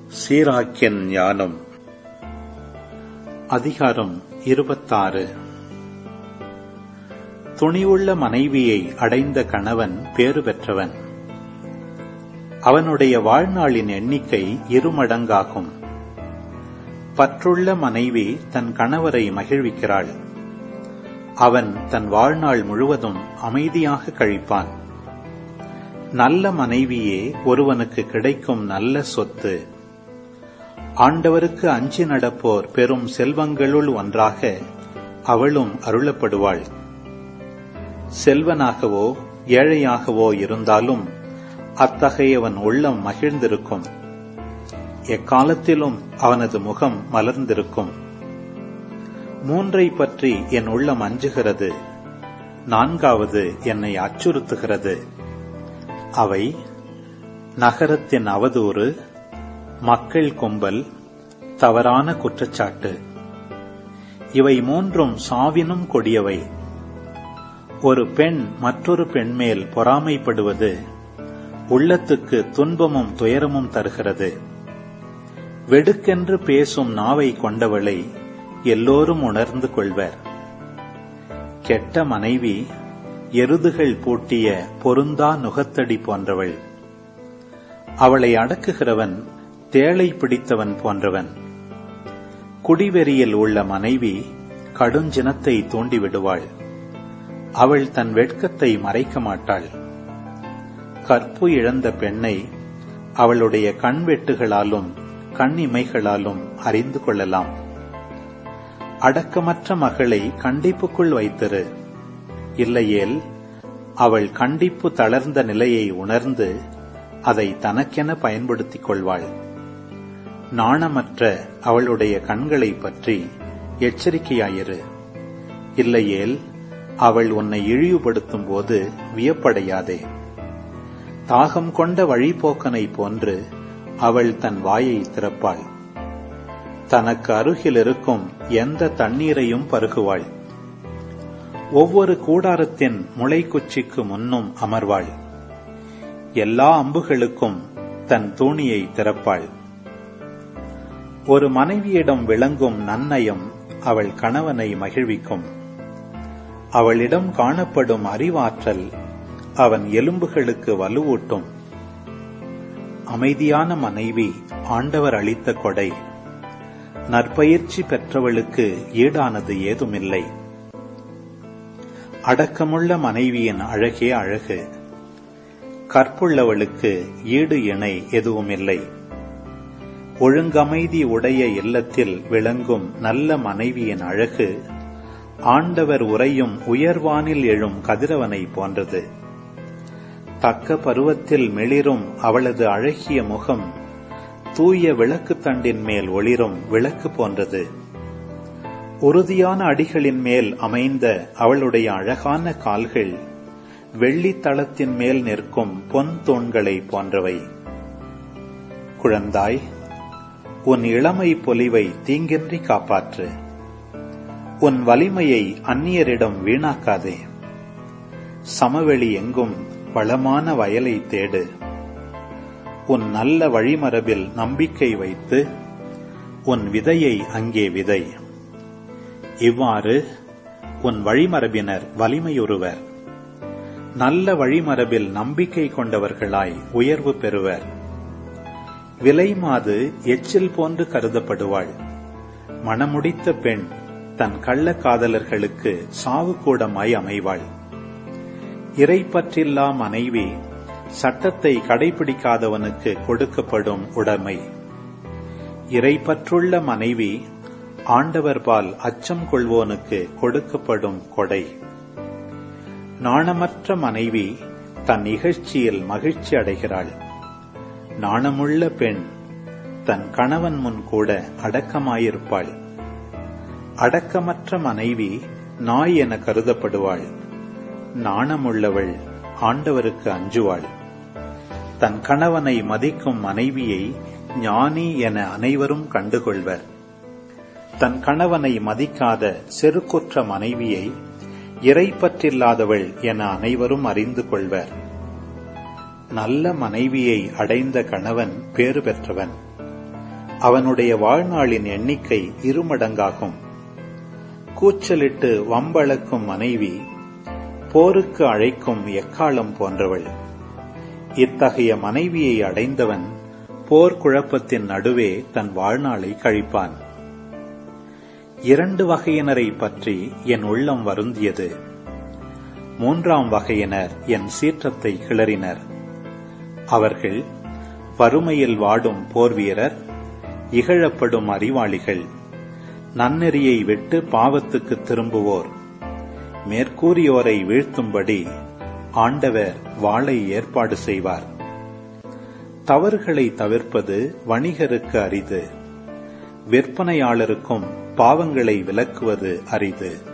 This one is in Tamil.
சீராக்கியன் ஞானம் அதிகாரம் இருபத்தாறு துணிவுள்ள மனைவியை அடைந்த கணவன் பேறு பெற்றவன் அவனுடைய வாழ்நாளின் எண்ணிக்கை இருமடங்காகும் பற்றுள்ள மனைவி தன் கணவரை மகிழ்விக்கிறாள் அவன் தன் வாழ்நாள் முழுவதும் அமைதியாக கழிப்பான் நல்ல மனைவியே ஒருவனுக்கு கிடைக்கும் நல்ல சொத்து ஆண்டவருக்கு அஞ்சி நடப்போர் பெரும் செல்வங்களுள் ஒன்றாக அவளும் அருளப்படுவாள் செல்வனாகவோ ஏழையாகவோ இருந்தாலும் அத்தகையவன் உள்ளம் மகிழ்ந்திருக்கும் எக்காலத்திலும் அவனது முகம் மலர்ந்திருக்கும் மூன்றை பற்றி என் உள்ளம் அஞ்சுகிறது நான்காவது என்னை அச்சுறுத்துகிறது அவை நகரத்தின் அவதூறு மக்கள் கும்பல் தவறான குற்றச்சாட்டு இவை மூன்றும் சாவினும் கொடியவை ஒரு பெண் மற்றொரு பெண் மேல் பொறாமைப்படுவது உள்ளத்துக்கு துன்பமும் துயரமும் தருகிறது வெடுக்கென்று பேசும் நாவை கொண்டவளை எல்லோரும் உணர்ந்து கொள்வர் கெட்ட மனைவி எருதுகள் பூட்டிய பொருந்தா நுகத்தடி போன்றவள் அவளை அடக்குகிறவன் தேளை பிடித்தவன் போன்றவன் குடிவெறியில் உள்ள மனைவி கடுஞ்சினத்தை தூண்டிவிடுவாள் அவள் தன் வெட்கத்தை மறைக்க மாட்டாள் கற்பு இழந்த பெண்ணை அவளுடைய கண்வெட்டுகளாலும் கண்ணிமைகளாலும் அறிந்து கொள்ளலாம் அடக்கமற்ற மகளை கண்டிப்புக்குள் வைத்திரு இல்லையேல் அவள் கண்டிப்பு தளர்ந்த நிலையை உணர்ந்து அதை தனக்கென பயன்படுத்திக் கொள்வாள் நாணமற்ற அவளுடைய கண்களை பற்றி எச்சரிக்கையாயிரு இல்லையேல் அவள் உன்னை இழிவுபடுத்தும் போது வியப்படையாதே தாகம் கொண்ட வழிபோக்கனை போன்று அவள் தன் வாயை திறப்பாள் தனக்கு அருகில் இருக்கும் எந்த தண்ணீரையும் பருகுவாள் ஒவ்வொரு கூடாரத்தின் முளைக்குச்சிக்கு முன்னும் அமர்வாள் எல்லா அம்புகளுக்கும் தன் தூணியை திறப்பாள் ஒரு மனைவியிடம் விளங்கும் நன்னயம் அவள் கணவனை மகிழ்விக்கும் அவளிடம் காணப்படும் அறிவாற்றல் அவன் எலும்புகளுக்கு வலுவூட்டும் அமைதியான மனைவி ஆண்டவர் அளித்த கொடை நற்பயிற்சி பெற்றவளுக்கு ஈடானது ஏதுமில்லை அடக்கமுள்ள மனைவியின் அழகே அழகு கற்புள்ளவளுக்கு ஈடு இணை எதுவுமில்லை ஒழுங்கமைதி உடைய இல்லத்தில் விளங்கும் நல்ல மனைவியின் அழகு ஆண்டவர் உரையும் உயர்வானில் எழும் கதிரவனை போன்றது தக்க பருவத்தில் மெளிரும் அவளது அழகிய முகம் தூய விளக்கு தண்டின் மேல் ஒளிரும் விளக்கு போன்றது உறுதியான அடிகளின் மேல் அமைந்த அவளுடைய அழகான கால்கள் வெள்ளித்தளத்தின் மேல் நிற்கும் பொன் தூண்களை போன்றவை குழந்தாய் உன் இளமை பொலிவை தீங்கின்றி காப்பாற்று உன் வலிமையை அந்நியரிடம் வீணாக்காதே சமவெளி எங்கும் வளமான வயலை தேடு உன் நல்ல வழிமரபில் நம்பிக்கை வைத்து உன் விதையை அங்கே விதை இவ்வாறு உன் வழிமரபினர் வலிமையுறுவர் நல்ல வழிமரபில் நம்பிக்கை கொண்டவர்களாய் உயர்வு பெறுவர் விலைமாது எச்சில் போன்று கருதப்படுவாள் மணமுடித்த பெண் தன் கள்ள காதலர்களுக்கு சாவு கூடமாய் அமைவாள் இறைப்பற்றில்லா மனைவி சட்டத்தை கடைபிடிக்காதவனுக்கு கொடுக்கப்படும் உடைமை இறைப்பற்றுள்ள மனைவி ஆண்டவர்பால் அச்சம் கொள்வோனுக்கு கொடுக்கப்படும் கொடை நாணமற்ற மனைவி தன் இகழ்ச்சியில் மகிழ்ச்சி அடைகிறாள் நாணமுள்ள பெண் தன் கணவன் முன் கூட அடக்கமாயிருப்பாள் அடக்கமற்ற மனைவி நாய் என கருதப்படுவாள் நாணமுள்ளவள் ஆண்டவருக்கு அஞ்சுவாள் தன் கணவனை மதிக்கும் மனைவியை ஞானி என அனைவரும் கண்டுகொள்வர் தன் கணவனை மதிக்காத செருக்குற்ற மனைவியை இறைப்பற்றில்லாதவள் என அனைவரும் அறிந்து கொள்வர் நல்ல மனைவியை அடைந்த கணவன் பேறு பெற்றவன் அவனுடைய வாழ்நாளின் எண்ணிக்கை இருமடங்காகும் கூச்சலிட்டு வம்பளக்கும் மனைவி போருக்கு அழைக்கும் எக்காலம் போன்றவள் இத்தகைய மனைவியை அடைந்தவன் போர்க்குழப்பத்தின் நடுவே தன் வாழ்நாளை கழிப்பான் இரண்டு வகையினரை பற்றி என் உள்ளம் வருந்தியது மூன்றாம் வகையினர் என் சீற்றத்தை கிளறினர் அவர்கள் வறுமையில் வாடும் போர்வீரர் இகழப்படும் அறிவாளிகள் நன்னெறியை விட்டு பாவத்துக்கு திரும்புவோர் மேற்கூறியோரை வீழ்த்தும்படி ஆண்டவர் வாளை ஏற்பாடு செய்வார் தவறுகளை தவிர்ப்பது வணிகருக்கு அரிது விற்பனையாளருக்கும் பாவங்களை விலக்குவது அரிது